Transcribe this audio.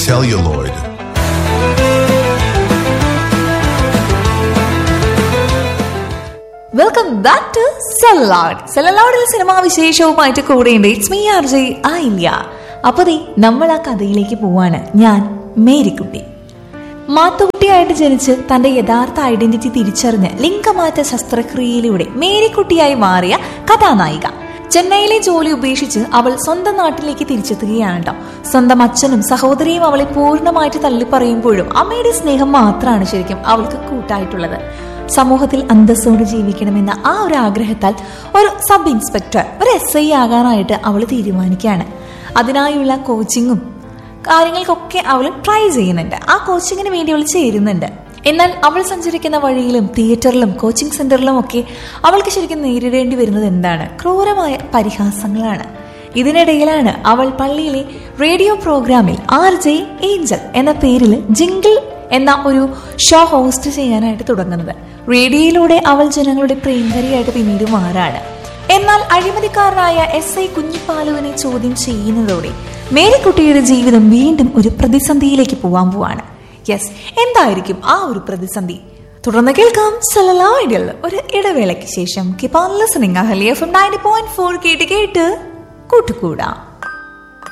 celluloid. Welcome back to celluloid സെലലോഡിൽ സിനിമാ വിശേഷവുമായിട്ട് കൂടെയുണ്ട് ഇറ്റ്സ് മീ ആർ ജെ ആയില്ല അപ്പൊ ദേ നമ്മൾ ആ കഥയിലേക്ക് പോവാണ് ഞാൻ മേരിക്കുട്ടി മാത്തുകുട്ടിയായിട്ട് ജനിച്ച് തന്റെ യഥാർത്ഥ ഐഡന്റിറ്റി തിരിച്ചറിഞ്ഞ് ലിംഗമാറ്റ ശസ്ത്രക്രിയയിലൂടെ മേരിക്കുട്ടിയായി മാറിയ കഥാനായിക ചെന്നൈയിലെ ജോലി ഉപേക്ഷിച്ച് അവൾ സ്വന്തം നാട്ടിലേക്ക് തിരിച്ചെത്തുകയാണ് കേട്ടോ സ്വന്തം അച്ഛനും സഹോദരിയും അവളെ പൂർണ്ണമായിട്ട് തള്ളിപ്പറയുമ്പോഴും അമ്മയുടെ സ്നേഹം മാത്രമാണ് ശരിക്കും അവൾക്ക് കൂട്ടായിട്ടുള്ളത് സമൂഹത്തിൽ അന്തസ്സോട് ജീവിക്കണമെന്ന ആ ഒരു ആഗ്രഹത്താൽ ഒരു സബ് ഇൻസ്പെക്ടർ ഒരു എസ് ഐ ആകാനായിട്ട് അവൾ തീരുമാനിക്കുകയാണ് അതിനായുള്ള കോച്ചിങ്ങും കാര്യങ്ങൾക്കൊക്കെ അവൾ ട്രൈ ചെയ്യുന്നുണ്ട് ആ കോച്ചിങ്ങിന് വേണ്ടി അവൾ ചേരുന്നുണ്ട് എന്നാൽ അവൾ സഞ്ചരിക്കുന്ന വഴിയിലും തിയേറ്ററിലും കോച്ചിങ് സെന്ററിലും ഒക്കെ അവൾക്ക് ശരിക്കും നേരിടേണ്ടി വരുന്നത് എന്താണ് ക്രൂരമായ പരിഹാസങ്ങളാണ് ഇതിനിടയിലാണ് അവൾ പള്ളിയിലെ റേഡിയോ പ്രോഗ്രാമിൽ ആർ ജെ ഏഞ്ചൽ എന്ന പേരിൽ ജിങ്കിൾ എന്ന ഒരു ഷോ ഹോസ്റ്റ് ചെയ്യാനായിട്ട് തുടങ്ങുന്നത് റേഡിയോയിലൂടെ അവൾ ജനങ്ങളുടെ പ്രിയങ്കരിയായിട്ട് പിന്നീട് മാറാണ് എന്നാൽ അഴിമതിക്കാരനായ എസ് ഐ കുഞ്ഞിപ്പാലുവിനെ ചോദ്യം ചെയ്യുന്നതോടെ മേരിക്കുട്ടിയുടെ ജീവിതം വീണ്ടും ഒരു പ്രതിസന്ധിയിലേക്ക് പോവാൻ പോവാണ് യെസ് എന്തായിരിക്കും ആ ഒരു പ്രതിസന്ധി തുടർന്ന് കേൾക്കാം സലലായിഡിൽ ഒരു ഇടവേളയ്ക്ക് ശേഷം keep on listening Ahalia from ninety point four കേട്ട് കേട്ട് കൂട്ടുകൂടാം